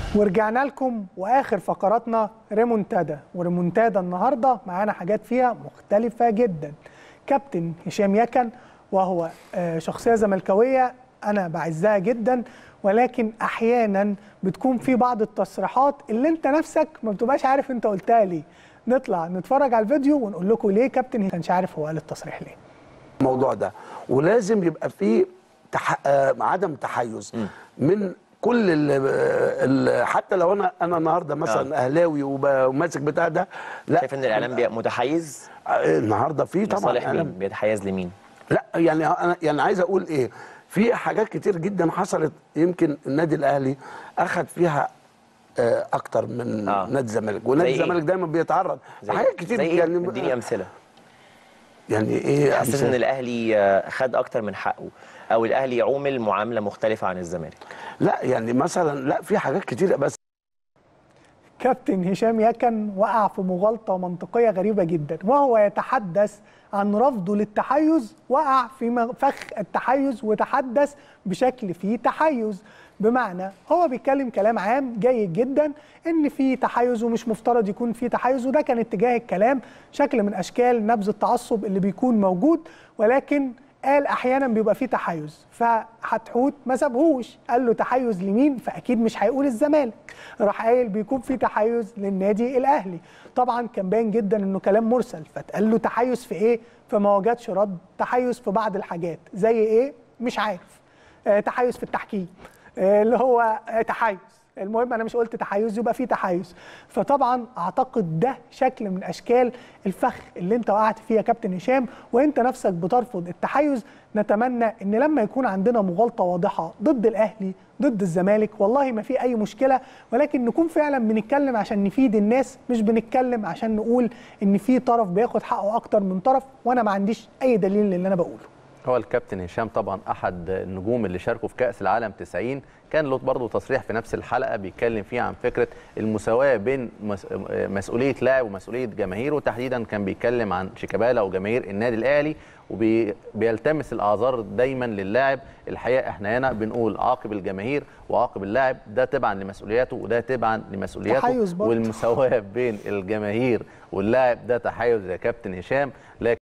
ورجعنا لكم واخر فقراتنا ريمونتادا وريمونتادا النهارده معانا حاجات فيها مختلفه جدا كابتن هشام يكن وهو آه، شخصيه زملكاويه انا بعزها جدا ولكن احيانا بتكون في بعض التصريحات اللي انت نفسك ما بتبقاش عارف انت قلتها ليه نطلع نتفرج على الفيديو ونقول لكم ليه كابتن ما كانش عارف هو قال التصريح ليه الموضوع ده ولازم يبقى فيه تح... آه، عدم تحيز من كل ال... ال... حتى لو انا انا النهارده مثلا اهلاوي وب- وماسك بتاع ده لا شايف ان الاعلام بي- متحيز آه، النهارده في طبعا لصالح إعلام. مين بيتحيز لمين لا يعني انا يعني عايز اقول ايه في حاجات كتير جدا حصلت يمكن النادي الاهلي اخذ فيها آه، اكتر من آه. نادي الزمالك ونادي زي إيه؟ الزمالك دايما بيتعرض زي حاجات كتير زي إيه؟ يعني اديني امثله يعني ايه حسيت أمثلة؟ ان الاهلي آه، خد اكتر من حقه او الاهلي عومل معامله مختلفه عن الزمالك لا يعني مثلا لا في حاجات كتير بس كابتن هشام يكن وقع في مغالطة منطقية غريبة جدا وهو يتحدث عن رفضه للتحيز وقع في م- فخ التحيز وتحدث بشكل فيه تحيز بمعنى هو بيتكلم كلام عام جيد جدا ان في تحيز ومش مفترض يكون في تحيز وده كان اتجاه الكلام شكل من اشكال نبذ التعصب اللي بيكون موجود ولكن قال احيانا بيبقى فيه تحيز فحتحوت ما سابهوش قال له تحيز لمين فاكيد مش هيقول الزمالك راح قايل بيكون في تحيز للنادي الاهلي طبعا كان باين جدا انه كلام مرسل فاتقال له تحيز في ايه فما وجدش رد تحيز في بعض الحاجات زي ايه مش عارف آه تحيز في التحكيم آه اللي هو آه تحيز المهم انا مش قلت تحيز يبقى في تحيز فطبعا اعتقد ده شكل من اشكال الفخ اللي انت وقعت فيه يا كابتن هشام وانت نفسك بترفض التحيز نتمنى ان لما يكون عندنا مغالطه واضحه ضد الاهلي ضد الزمالك والله ما في اي مشكله ولكن نكون فعلا بنتكلم عشان نفيد الناس مش بنتكلم عشان نقول ان في طرف بياخد حقه اكتر من طرف وانا ما عنديش اي دليل للي انا بقوله هو الكابتن هشام طبعا احد النجوم اللي شاركوا في كاس العالم 90 كان له برضه تصريح في نفس الحلقه بيتكلم فيه عن فكره المساواه بين مس- مسؤوليه لاعب ومسؤوليه جماهير وتحديدا كان بيتكلم عن شيكابالا وجماهير النادي الاهلي وبيلتمس الاعذار دايما للاعب الحقيقه احنا هنا بنقول عاقب الجماهير وعاقب اللاعب ده تبعا لمسؤولياته وده تبعا لمسؤولياته تحيز برضه. والمساواه بين الجماهير واللاعب ده تحيز يا كابتن هشام لكن